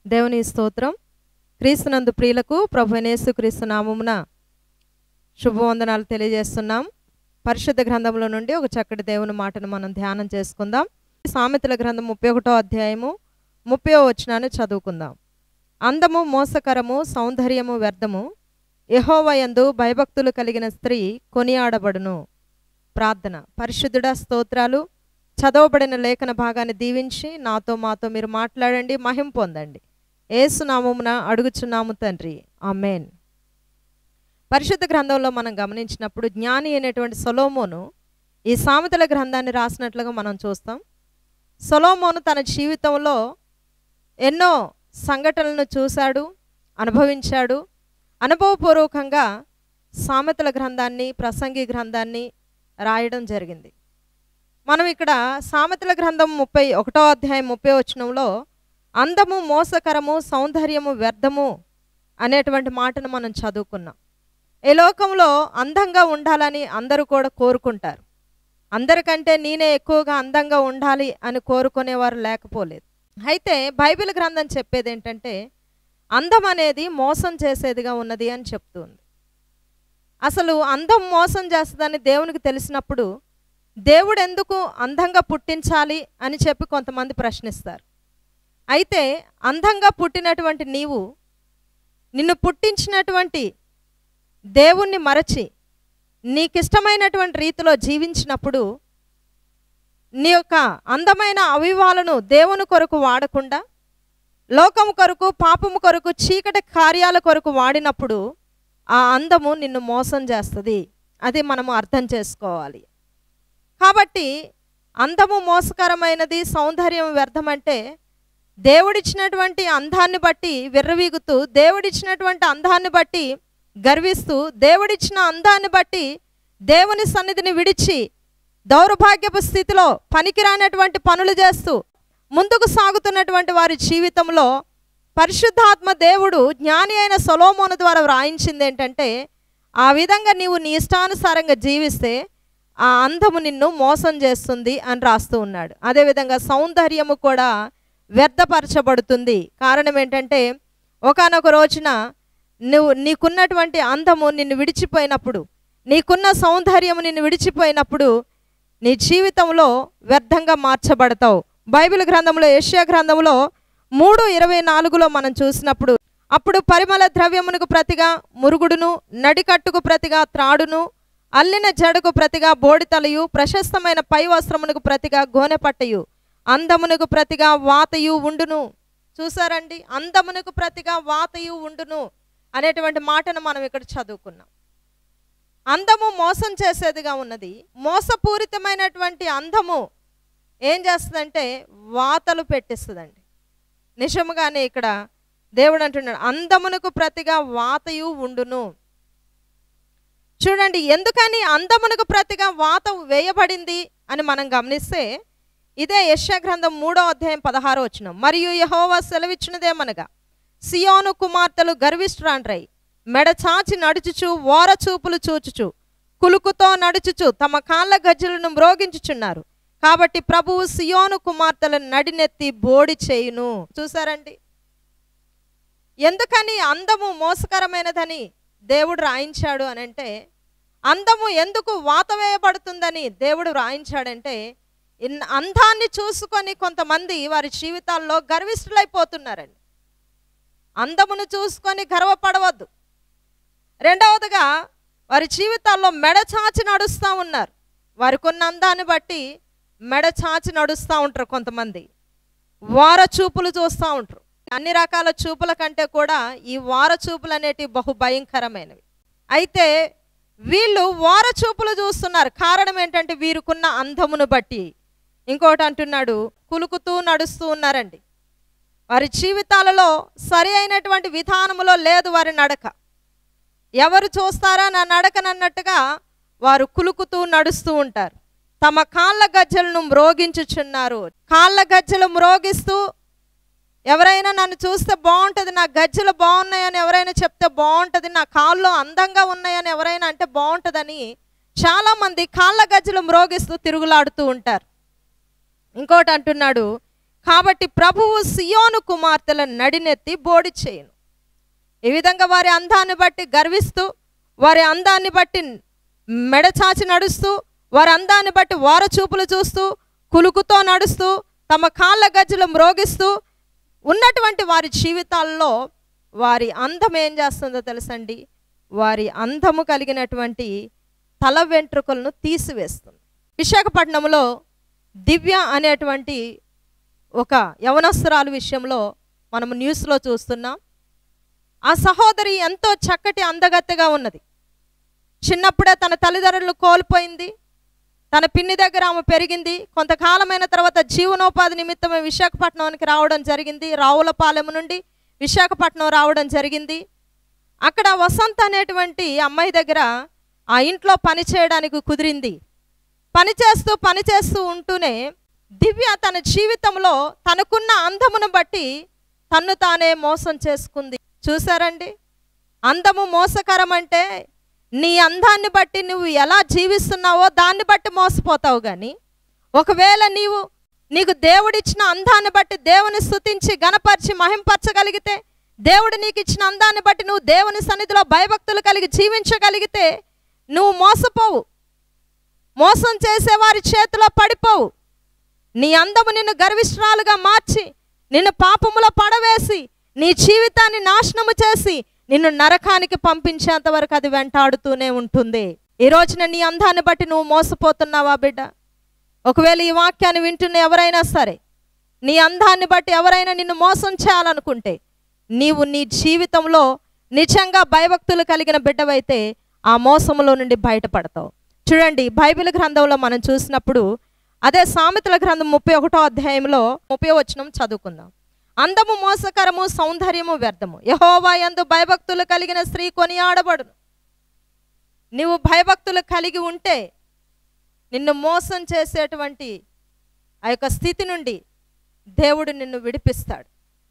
దేవుని స్తోత్రం క్రీస్తునందు ప్రియులకు ప్రభునేసు క్రీస్తు నామమున శుభవందనాలు తెలియజేస్తున్నాం పరిశుద్ధ గ్రంథంలో నుండి ఒక చక్కటి దేవుని మాటను మనం ధ్యానం చేసుకుందాం సామెతల గ్రంథం ముప్పై ఒకటో అధ్యాయము ముప్పై వచనాన్ని చదువుకుందాం అందము మోసకరము సౌందర్యము వ్యర్థము యహోవయందు భయభక్తులు కలిగిన స్త్రీ కొనియాడబడును ప్రార్థన పరిశుద్ధుడ స్తోత్రాలు చదవబడిన లేఖన భాగాన్ని దీవించి నాతో మాతో మీరు మాట్లాడండి మహిం పొందండి ఏసునామమున అడుగుచున్నాము తండ్రి ఆమెన్ పరిశుద్ధ గ్రంథంలో మనం గమనించినప్పుడు జ్ఞాని అయినటువంటి సొలోమోను ఈ సామెతల గ్రంథాన్ని రాసినట్లుగా మనం చూస్తాం సొలోమోను తన జీవితంలో ఎన్నో సంఘటనలను చూశాడు అనుభవించాడు అనుభవపూర్వకంగా సామెతల గ్రంథాన్ని ప్రసంగి గ్రంథాన్ని రాయడం జరిగింది మనం ఇక్కడ సామెతల గ్రంథం ముప్పై ఒకటో అధ్యాయం ముప్పై వచనంలో అందము మోసకరము సౌందర్యము వ్యర్థము అనేటువంటి మాటను మనం చదువుకున్నాం ఈ లోకంలో అందంగా ఉండాలని అందరూ కూడా కోరుకుంటారు అందరికంటే నేనే ఎక్కువగా అందంగా ఉండాలి అని కోరుకునేవారు లేకపోలేదు అయితే బైబిల్ గ్రంథం చెప్పేది ఏంటంటే అందం అనేది మోసం చేసేదిగా ఉన్నది అని చెప్తుంది అసలు అందం మోసం చేస్తుందని దేవునికి తెలిసినప్పుడు దేవుడు ఎందుకు అందంగా పుట్టించాలి అని చెప్పి కొంతమంది ప్రశ్నిస్తారు అయితే అందంగా పుట్టినటువంటి నీవు నిన్ను పుట్టించినటువంటి దేవుణ్ణి మరచి నీకిష్టమైనటువంటి రీతిలో జీవించినప్పుడు నీ యొక్క అందమైన అవివాలను దేవుని కొరకు వాడకుండా లోకము కొరకు పాపము కొరకు చీకటి కార్యాల కొరకు వాడినప్పుడు ఆ అందము నిన్ను మోసం చేస్తుంది అది మనము అర్థం చేసుకోవాలి కాబట్టి అందము మోసకరమైనది సౌందర్యం వ్యర్థమంటే దేవుడిచ్చినటువంటి అందాన్ని బట్టి విర్రవీగుతూ దేవుడిచ్చినటువంటి అందాన్ని బట్టి గర్విస్తూ దేవుడిచ్చిన అందాన్ని బట్టి దేవుని సన్నిధిని విడిచి దౌర్భాగ్యపు స్థితిలో పనికిరానటువంటి పనులు చేస్తూ ముందుకు సాగుతున్నటువంటి వారి జీవితంలో పరిశుద్ధాత్మ దేవుడు జ్ఞాని అయిన సొలోమోను ద్వారా వ్రాయించింది ఏంటంటే ఆ విధంగా నీవు నీ ఇష్టానుసారంగా జీవిస్తే ఆ అందము నిన్ను మోసం చేస్తుంది అని రాస్తూ ఉన్నాడు అదేవిధంగా సౌందర్యము కూడా వ్యర్థపరచబడుతుంది కారణం ఏంటంటే ఒకనొక రోజున నువ్వు నీకున్నటువంటి అందము నిన్ను విడిచిపోయినప్పుడు నీకున్న సౌందర్యము నిన్ను విడిచిపోయినప్పుడు నీ జీవితంలో వ్యర్థంగా మార్చబడతావు బైబిల్ గ్రంథంలో ఏషియా గ్రంథంలో మూడు ఇరవై నాలుగులో మనం చూసినప్పుడు అప్పుడు పరిమళ ద్రవ్యమునకు ప్రతిగా మురుగుడును నడికట్టుకు ప్రతిగా త్రాడును అల్లిన జడకు ప్రతిగా బోడితలయు ప్రశస్తమైన పై వస్త్రమునకు ప్రతిగా గోనెపట్టయు అందమునకు ప్రతిగా వాతయు ఉండును చూసారండి అందమునకు ప్రతిగా వాతయు ఉండును అనేటువంటి మాటను మనం ఇక్కడ చదువుకున్నాం అందము మోసం చేసేదిగా ఉన్నది మోసపూరితమైనటువంటి అందము ఏం చేస్తుందంటే వాతలు పెట్టిస్తుందండి నిజముగానే ఇక్కడ దేవుడు అంటున్నాడు అందమునకు ప్రతిగా వాతయు ఉండును చూడండి ఎందుకని అందమునకు ప్రతిగా వాత వేయబడింది అని మనం గమనిస్తే ఇదే యశ్యా గ్రంథం మూడో అధ్యాయం పదహారో వచ్చిన మరియు యహోవా సెలవిచ్చినదేమనగా సియోను కుమార్తెలు గర్విష్ఠురాండ్రై మెడ చాచి నడుచుచు ఓర చూపులు చూచుచు కులుకుతో నడుచుచు తమ కాళ్ళ గజ్జలను మ్రోగించుచున్నారు కాబట్టి ప్రభువు సియోను కుమార్తెలను నడినెత్తి బోడి చేయును చూసారండి ఎందుకని అందము మోసకరమైనదని దేవుడు రాయించాడు అని అంటే అందము ఎందుకు వాత వేయబడుతుందని దేవుడు రాయించాడంటే ఇన్ అందాన్ని చూసుకొని కొంతమంది వారి జీవితాల్లో గర్విష్ఠులైపోతున్నారండి అందమును చూసుకొని గర్వపడవద్దు రెండవదిగా వారి జీవితాల్లో మెడ చాచి నడుస్తూ ఉన్నారు వారికి ఉన్న అందాన్ని బట్టి మెడ చాచి నడుస్తూ ఉంటారు కొంతమంది వార చూపులు చూస్తూ ఉంటారు అన్ని రకాల చూపుల కంటే కూడా ఈ వార చూపులు అనేటివి బహు భయంకరమైనవి అయితే వీళ్ళు వార చూపులు చూస్తున్నారు కారణం ఏంటంటే వీరికున్న అందమును బట్టి ఇంకోటి అంటున్నాడు కులుకుతూ నడుస్తూ ఉన్నారండి వారి జీవితాలలో సరి అయినటువంటి విధానములో లేదు వారి నడక ఎవరు చూస్తారా నా నడకనన్నట్టుగా వారు కులుకుతూ నడుస్తూ ఉంటారు తమ కాళ్ళ గజ్జలను మ్రోగించుచున్నారు కాళ్ళ గజ్జలు మ్రోగిస్తూ ఎవరైనా నన్ను చూస్తే బాగుంటుంది నా గజ్జలు బాగున్నాయని ఎవరైనా చెప్తే బాగుంటుంది నా కాళ్ళు అందంగా ఉన్నాయని ఎవరైనా అంటే బాగుంటుందని చాలామంది కాళ్ళ గజ్జలు మ్రోగిస్తూ తిరుగులాడుతూ ఉంటారు ఇంకోటి అంటున్నాడు కాబట్టి ప్రభువు సియోను కుమార్తెల నడినెత్తి బోడి చేయను ఈ విధంగా వారి అందాన్ని బట్టి గర్విస్తూ వారి అందాన్ని బట్టి మెడచాచి నడుస్తూ వారి అందాన్ని బట్టి వార చూపులు చూస్తూ కులుకుతో నడుస్తూ తమ కాళ్ళ గజ్జలు మ్రోగిస్తూ ఉన్నటువంటి వారి జీవితాల్లో వారి అందం ఏం చేస్తుందో తెలుసండి వారి అందము కలిగినటువంటి తల వెంట్రుకలను తీసివేస్తుంది విశాఖపట్నంలో దివ్య అనేటువంటి ఒక యవనస్తురాలు విషయంలో మనం న్యూస్లో చూస్తున్నాం ఆ సహోదరి ఎంతో చక్కటి అందగత్తెగా ఉన్నది చిన్నప్పుడే తన తల్లిదండ్రులు కోల్పోయింది తన పిన్ని దగ్గర ఆమె పెరిగింది కొంతకాలమైన తర్వాత జీవనోపాధి నిమిత్తమే విశాఖపట్నానికి రావడం జరిగింది రావులపాలెం నుండి విశాఖపట్నం రావడం జరిగింది అక్కడ వసంత్ అనేటువంటి అమ్మాయి దగ్గర ఆ ఇంట్లో పని చేయడానికి కుదిరింది పని చేస్తూ పని చేస్తూ ఉంటూనే దివ్య తన జీవితంలో తనకున్న అందమును బట్టి తన్ను తానే మోసం చేసుకుంది చూసారండి అందము మోసకరం అంటే నీ అందాన్ని బట్టి నువ్వు ఎలా జీవిస్తున్నావో దాన్ని బట్టి మోసపోతావు కానీ ఒకవేళ నీవు నీకు దేవుడిచ్చిన అందాన్ని బట్టి దేవుని స్తుతించి గణపరిచి మహింపరచగలిగితే దేవుడు నీకు ఇచ్చిన అందాన్ని బట్టి నువ్వు దేవుని సన్నిధిలో భయభక్తులు కలిగి జీవించగలిగితే నువ్వు మోసపోవు మోసం చేసేవారి చేతిలో పడిపోవు నీ అందము నిన్ను గర్విష్ఠరాలుగా మార్చి నిన్ను పాపములో పడవేసి నీ జీవితాన్ని నాశనము చేసి నిన్ను నరకానికి పంపించేంత వరకు అది వెంటాడుతూనే ఉంటుంది ఈ రోజున నీ అందాన్ని బట్టి నువ్వు మోసపోతున్నావా బిడ్డ ఒకవేళ ఈ వాక్యాన్ని వింటున్న ఎవరైనా సరే నీ అందాన్ని బట్టి ఎవరైనా నిన్ను మోసం చేయాలనుకుంటే నీవు నీ జీవితంలో నిజంగా భయభక్తులు కలిగిన బిడ్డవైతే ఆ మోసములో నుండి బయటపడతావు చూడండి బైబిల్ గ్రంథంలో మనం చూసినప్పుడు అదే సామెతల గ్రంథం ముప్పై ఒకటో అధ్యాయంలో ముప్పై వచనం చదువుకుందాం అందము మోసకరము సౌందర్యము వ్యర్థము యహోవా యందు భయభక్తులు కలిగిన స్త్రీ కొనియాడబడును నీవు భయభక్తులు కలిగి ఉంటే నిన్ను మోసం చేసేటువంటి ఆ యొక్క స్థితి నుండి దేవుడు నిన్ను విడిపిస్తాడు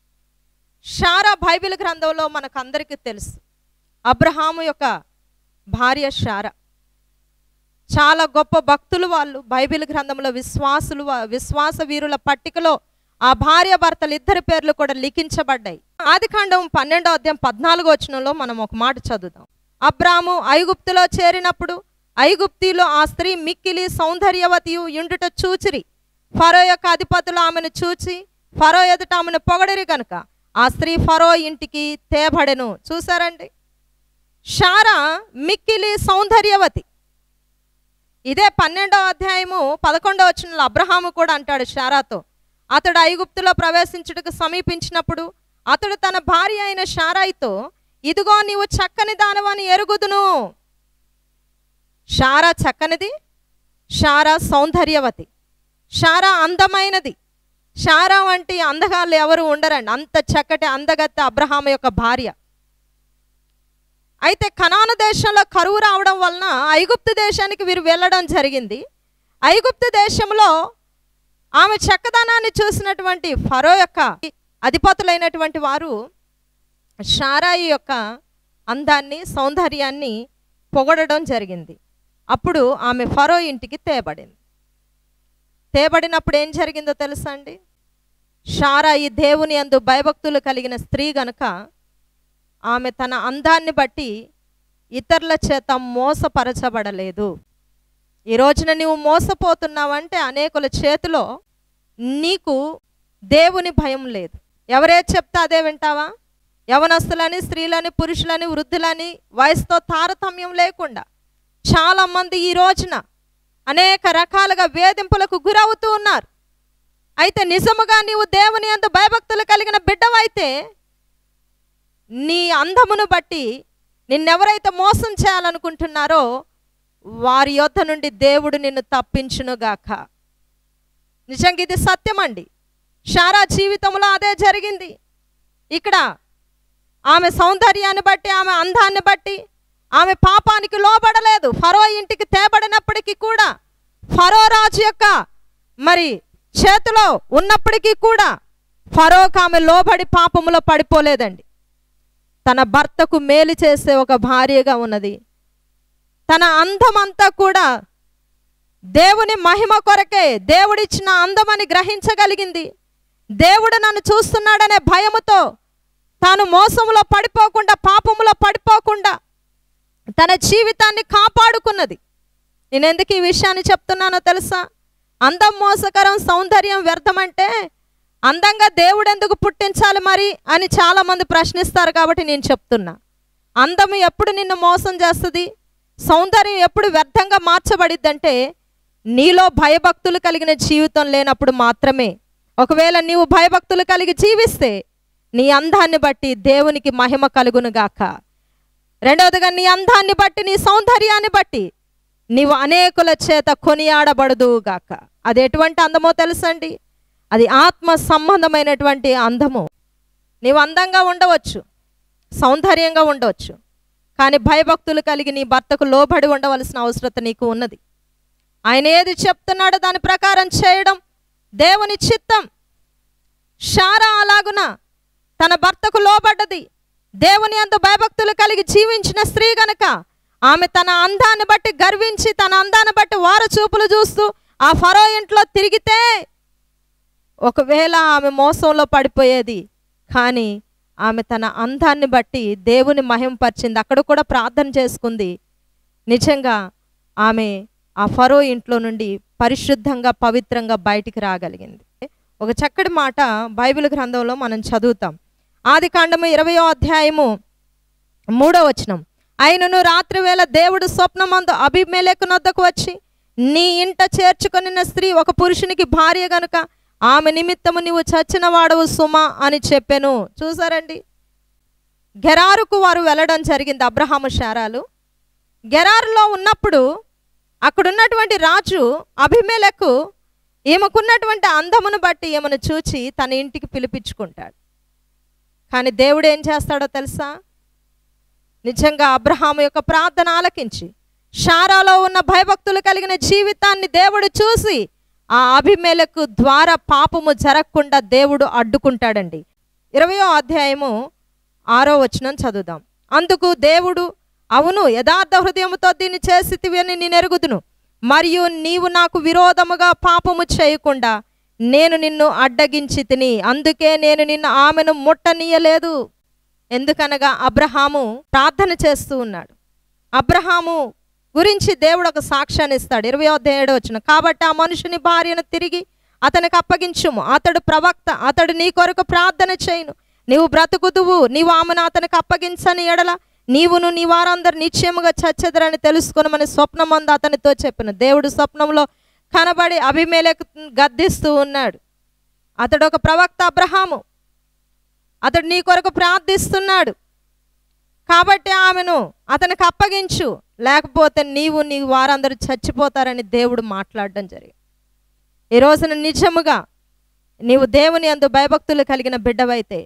షారా బైబిల్ గ్రంథంలో మనకు అందరికీ తెలుసు అబ్రహాము యొక్క భార్య షారా చాలా గొప్ప భక్తులు వాళ్ళు బైబిల్ గ్రంథంలో విశ్వాసులు వా- విశ్వాస వీరుల పట్టికలో ఆ భార్య భర్తలు ఇద్దరి పేర్లు కూడా లిఖించబడ్డాయి ఆది కాండం పన్నెండో అధ్యాయం పద్నాలుగో వచనంలో మనం ఒక మాట చదువుదాం అబ్రాము ఐగుప్తులో చేరినప్పుడు ఐగుప్తిలో ఆ స్త్రీ మిక్కిలి సౌందర్యవతియు యుండుట చూచిరి ఫరో యొక్క అధిపతులు ఆమెను చూచి ఫరో ఎదుట ఆమెను పొగడిరి కనుక ఆ స్త్రీ ఫరో ఇంటికి తేబడెను చూసారండి షారా మిక్కిలి సౌందర్యవతి ఇదే పన్నెండో అధ్యాయము పదకొండో వచనంలో అబ్రహాము కూడా అంటాడు షారాతో అతడు ఐగుప్తులో ప్రవేశించుటకు సమీపించినప్పుడు అతడు తన భార్య అయిన షారాయితో ఇదిగో నీవు చక్కని దానవని ఎరుగుదును షారా చక్కనిది షారా సౌందర్యవతి షారా అందమైనది షారా వంటి అందగాళ్ళు ఎవరు ఉండరండి అంత చక్కటి అందగత్తె అబ్రహాం యొక్క భార్య అయితే కనాను దేశంలో కరువు రావడం వలన ఐగుప్తు దేశానికి వీరు వెళ్ళడం జరిగింది ఐగుప్తు దేశంలో ఆమె చక్కదనాన్ని చూసినటువంటి ఫరో యొక్క అధిపతులైనటువంటి వారు షారాయి యొక్క అందాన్ని సౌందర్యాన్ని పొగడడం జరిగింది అప్పుడు ఆమె ఫరో ఇంటికి తేబడింది తేబడినప్పుడు ఏం జరిగిందో తెలుసా అండి షారాయి దేవుని అందు భయభక్తులు కలిగిన స్త్రీ గనుక ఆమె తన అందాన్ని బట్టి ఇతరుల చేత మోసపరచబడలేదు ఈ రోజున నీవు మోసపోతున్నావంటే అనేకుల చేతిలో నీకు దేవుని భయం లేదు ఎవరే చెప్తే అదే వింటావా యవనస్తులని స్త్రీలని పురుషులని వృద్ధులని వయసుతో తారతమ్యం లేకుండా చాలామంది ఈ రోజున అనేక రకాలుగా వేధింపులకు గురవుతూ ఉన్నారు అయితే నిజముగా నీవు దేవుని అందు భయభక్తులు కలిగిన బిడ్డవైతే నీ అందమును బట్టి నిన్నెవరైతే మోసం చేయాలనుకుంటున్నారో వారి యొద్ద నుండి దేవుడు నిన్ను తప్పించునుగాక నిజంగా ఇది సత్యమండి షారా జీవితంలో అదే జరిగింది ఇక్కడ ఆమె సౌందర్యాన్ని బట్టి ఆమె అందాన్ని బట్టి ఆమె పాపానికి లోబడలేదు ఫరో ఇంటికి తేబడినప్పటికీ కూడా ఫరో రాజు యొక్క మరి చేతిలో ఉన్నప్పటికీ కూడా ఫరోకు ఆమె లోబడి పాపములో పడిపోలేదండి తన భర్తకు మేలు చేసే ఒక భార్యగా ఉన్నది తన అందమంతా కూడా దేవుని మహిమ కొరకే దేవుడిచ్చిన అందమని గ్రహించగలిగింది దేవుడు నన్ను చూస్తున్నాడనే భయముతో తాను మోసములో పడిపోకుండా పాపములో పడిపోకుండా తన జీవితాన్ని కాపాడుకున్నది నేను ఎందుకు ఈ విషయాన్ని చెప్తున్నానో తెలుసా అందం మోసకరం సౌందర్యం వ్యర్థమంటే అందంగా దేవుడు ఎందుకు పుట్టించాలి మరి అని చాలామంది ప్రశ్నిస్తారు కాబట్టి నేను చెప్తున్నా అందం ఎప్పుడు నిన్ను మోసం చేస్తుంది సౌందర్యం ఎప్పుడు వ్యర్థంగా మార్చబడిద్దంటే నీలో భయభక్తులు కలిగిన జీవితం లేనప్పుడు మాత్రమే ఒకవేళ నీవు భయభక్తులు కలిగి జీవిస్తే నీ అందాన్ని బట్టి దేవునికి మహిమ కలుగునుగాక రెండవదిగా నీ అందాన్ని బట్టి నీ సౌందర్యాన్ని బట్టి నీవు అనేకుల చేత కొనియాడబడదుగాక అది ఎటువంటి అందమో తెలుసండి అది ఆత్మ సంబంధమైనటువంటి అందము నీవు అందంగా ఉండవచ్చు సౌందర్యంగా ఉండవచ్చు కానీ భయభక్తులు కలిగి నీ భర్తకు లోబడి ఉండవలసిన అవసరత నీకు ఉన్నది ఆయన ఏది చెప్తున్నాడో దాని ప్రకారం చేయడం దేవుని చిత్తం షారా అలాగున తన భర్తకు లోబడ్డది దేవుని అంత భయభక్తులు కలిగి జీవించిన స్త్రీ గనక ఆమె తన అందాన్ని బట్టి గర్వించి తన అందాన్ని బట్టి వార చూపులు చూస్తూ ఆ ఫరో ఇంట్లో తిరిగితే ఒకవేళ ఆమె మోసంలో పడిపోయేది కానీ ఆమె తన అందాన్ని బట్టి దేవుని మహింపరిచింది అక్కడ కూడా ప్రార్థన చేసుకుంది నిజంగా ఆమె ఆ ఫరో ఇంట్లో నుండి పరిశుద్ధంగా పవిత్రంగా బయటికి రాగలిగింది ఒక చక్కటి మాట బైబిల్ గ్రంథంలో మనం చదువుతాం ఆది కాండము ఇరవయో అధ్యాయము మూడో వచనం అయినను రాత్రివేళ దేవుడు స్వప్నమందు అభిమేలెక్కునొద్దకు వచ్చి నీ ఇంట చేర్చుకొనిన స్త్రీ ఒక పురుషునికి భార్య గనుక ఆమె నిమిత్తము నీవు చచ్చిన వాడవు సుమ అని చెప్పాను చూసారండి గెరారుకు వారు వెళ్ళడం జరిగింది అబ్రహాము శారాలు గెరారులో ఉన్నప్పుడు అక్కడున్నటువంటి రాజు అభిమేలకు ఈమెకున్నటువంటి అందమును బట్టి ఈమెను చూచి తన ఇంటికి పిలిపించుకుంటాడు కానీ దేవుడు ఏం చేస్తాడో తెలుసా నిజంగా అబ్రహాము యొక్క ప్రార్థన ఆలకించి షారాలో ఉన్న భయభక్తులు కలిగిన జీవితాన్ని దేవుడు చూసి ఆ అభిమేలకు ద్వారా పాపము జరగకుండా దేవుడు అడ్డుకుంటాడండి ఇరవయో అధ్యాయము ఆరో వచనం చదువుదాం అందుకు దేవుడు అవును యథార్థ హృదయముతో దీన్ని చేసితివి అని నేను ఎరుగుదును మరియు నీవు నాకు విరోధముగా పాపము చేయకుండా నేను నిన్ను అడ్డగించి తిని అందుకే నేను నిన్ను ఆమెను ముట్టనీయలేదు ఎందుకనగా అబ్రహాము ప్రార్థన చేస్తూ ఉన్నాడు అబ్రహాము గురించి దేవుడు ఒక సాక్ష్యాన్ని ఇస్తాడు ఇరవై ఏడు వచ్చిన కాబట్టి ఆ మనుషుని భార్యను తిరిగి అతనికి అప్పగించుము అతడు ప్రవక్త అతడు నీ కొరకు ప్రార్థన చేయును నీవు బ్రతుకుదువు నీవు ఆమెను అతనికి అప్పగించని ఎడల నీవును నీ వారందరు నిశ్చయముగా చచ్చెదరని తెలుసుకుని మన స్వప్నమందు అతనితో చెప్పిన దేవుడు స్వప్నంలో కనబడి అభిమేలకు గద్దిస్తూ ఉన్నాడు అతడు ఒక ప్రవక్త అబ్రహాము అతడు నీ కొరకు ప్రార్థిస్తున్నాడు కాబట్టి ఆమెను అతనికి అప్పగించు లేకపోతే నీవు నీ వారందరూ చచ్చిపోతారని దేవుడు మాట్లాడడం జరిగింది ఈ రోజున నిజముగా నీవు దేవుని అందు భయభక్తులు కలిగిన బిడ్డవైతే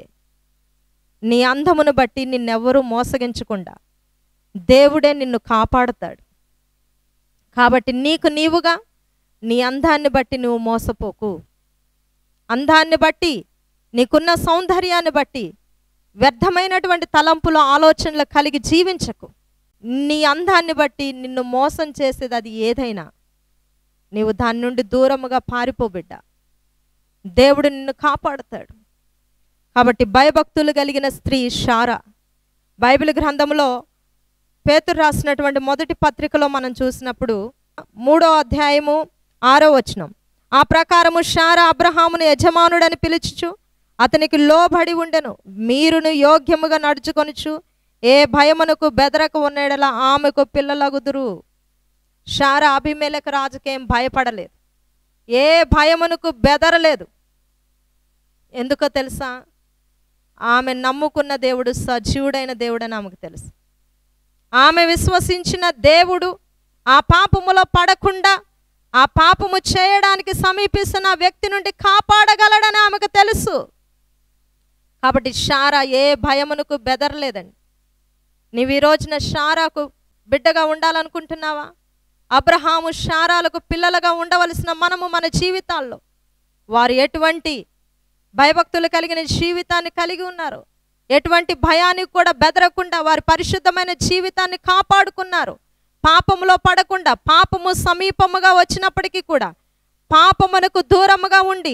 నీ అందమును బట్టి నిన్నెవ్వరూ మోసగించకుండా దేవుడే నిన్ను కాపాడుతాడు కాబట్టి నీకు నీవుగా నీ అందాన్ని బట్టి నువ్వు మోసపోకు అందాన్ని బట్టి నీకున్న సౌందర్యాన్ని బట్టి వ్యర్థమైనటువంటి తలంపులు ఆలోచనలు కలిగి జీవించకు నీ అందాన్ని బట్టి నిన్ను మోసం చేసేది అది ఏదైనా నీవు దాని నుండి దూరముగా పారిపో బిడ్డ దేవుడు నిన్ను కాపాడుతాడు కాబట్టి భయభక్తులు కలిగిన స్త్రీ షారా బైబిల్ గ్రంథంలో పేతురు రాసినటువంటి మొదటి పత్రికలో మనం చూసినప్పుడు మూడో అధ్యాయము ఆరో వచనం ఆ ప్రకారము షారా అబ్రహామును యజమానుడని పిలుచుచు అతనికి లోబడి ఉండెను మీరును యోగ్యముగా నడుచుకొనుచు ఏ భయమునకు బెదరకు ఉన్నడలా ఆమెకు పిల్లలగుదురు షారా అభిమేలక రాజుకేం భయపడలేదు ఏ భయమునకు బెదరలేదు ఎందుకో తెలుసా ఆమె నమ్ముకున్న దేవుడు సజీవుడైన దేవుడని ఆమెకు తెలుసు ఆమె విశ్వసించిన దేవుడు ఆ పాపములో పడకుండా ఆ పాపము చేయడానికి సమీపిస్తున్న వ్యక్తి నుండి కాపాడగలడని ఆమెకు తెలుసు కాబట్టి షారా ఏ భయమునకు బెదరలేదండి నీవు ఈ రోజున షారాకు బిడ్డగా ఉండాలనుకుంటున్నావా అబ్రహాము షారాలకు పిల్లలుగా ఉండవలసిన మనము మన జీవితాల్లో వారు ఎటువంటి భయభక్తులు కలిగిన జీవితాన్ని కలిగి ఉన్నారు ఎటువంటి భయానికి కూడా బెదరకుండా వారి పరిశుద్ధమైన జీవితాన్ని కాపాడుకున్నారు పాపములో పడకుండా పాపము సమీపముగా వచ్చినప్పటికీ కూడా పాపమునకు దూరముగా ఉండి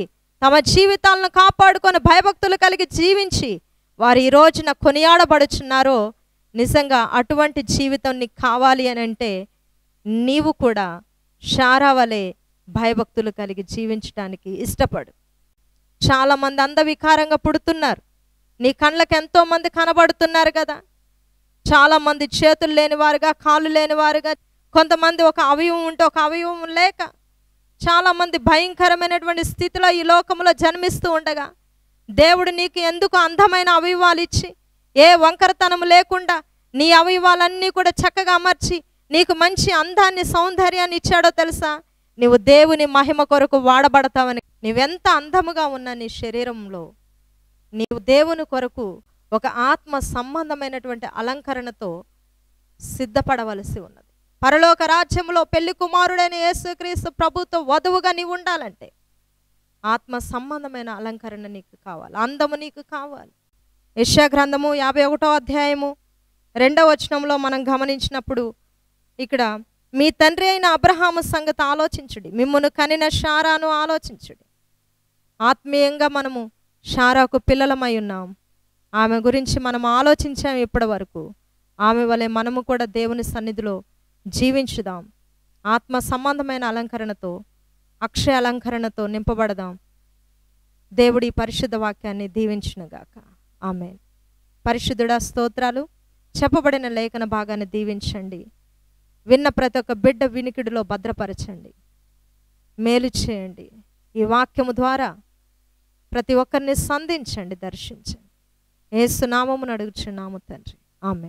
తమ జీవితాలను కాపాడుకొని భయభక్తులు కలిగి జీవించి వారు ఈ రోజున కొనియాడబడుచున్నారో నిజంగా అటువంటి జీవితం నీకు కావాలి అని అంటే నీవు కూడా షారావలే భయభక్తులు కలిగి జీవించడానికి ఇష్టపడు చాలామంది అందవికారంగా పుడుతున్నారు నీ కళ్ళకి ఎంతో మంది కనబడుతున్నారు కదా చాలామంది చేతులు లేనివారుగా కాళ్ళు లేనివారుగా కొంతమంది ఒక అవయవం ఉంటే ఒక అవయవం లేక చాలామంది భయంకరమైనటువంటి స్థితిలో ఈ లోకంలో జన్మిస్తూ ఉండగా దేవుడు నీకు ఎందుకు అందమైన అవయవాలు ఇచ్చి ఏ వంకరతనం లేకుండా నీ అవయవాలన్నీ కూడా చక్కగా అమర్చి నీకు మంచి అందాన్ని సౌందర్యాన్ని ఇచ్చాడో తెలుసా నీవు దేవుని మహిమ కొరకు వాడబడతావని నీవెంత అందముగా ఉన్న నీ శరీరంలో నీవు దేవుని కొరకు ఒక ఆత్మ సంబంధమైనటువంటి అలంకరణతో సిద్ధపడవలసి ఉన్నది పరలోక రాజ్యంలో పెళ్లి కుమారుడైన యేసుక్రీస్తు ప్రభుత్వ వధువుగా నీవు ఉండాలంటే ఆత్మ సంబంధమైన అలంకరణ నీకు కావాలి అందము నీకు కావాలి యెషయా గ్రంథము యాభై ఒకటో అధ్యాయము రెండవ వచనంలో మనం గమనించినప్పుడు ఇక్కడ మీ తండ్రి అయిన అబ్రహాము సంగతి ఆలోచించుడి మిమ్మను కనిన షారాను ఆలోచించుడి ఆత్మీయంగా మనము షారాకు పిల్లలమై ఉన్నాం ఆమె గురించి మనం ఆలోచించాం ఇప్పటి వరకు ఆమె వలె మనము కూడా దేవుని సన్నిధిలో జీవించుదాం ఆత్మ సంబంధమైన అలంకరణతో అక్షయ అలంకరణతో నింపబడదాం దేవుడి పరిశుద్ధ వాక్యాన్ని దీవించునుగాక ఆమె పరిశుద్ధుడా స్తోత్రాలు చెప్పబడిన లేఖన భాగాన్ని దీవించండి విన్న ప్రతి ఒక్క బిడ్డ వినికిడిలో భద్రపరచండి మేలు చేయండి ఈ వాక్యము ద్వారా ప్రతి ఒక్కరిని సంధించండి దర్శించండి ఏసునామమును అడుగుచున్నాము తండ్రి ఆమె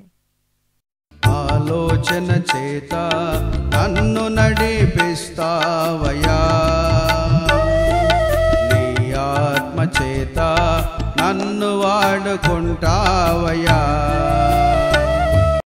ఆలోచన చేత నన్ను నడిపిస్తావయా నీ ఆత్మ చేత నన్ను వాడుకుంటావయా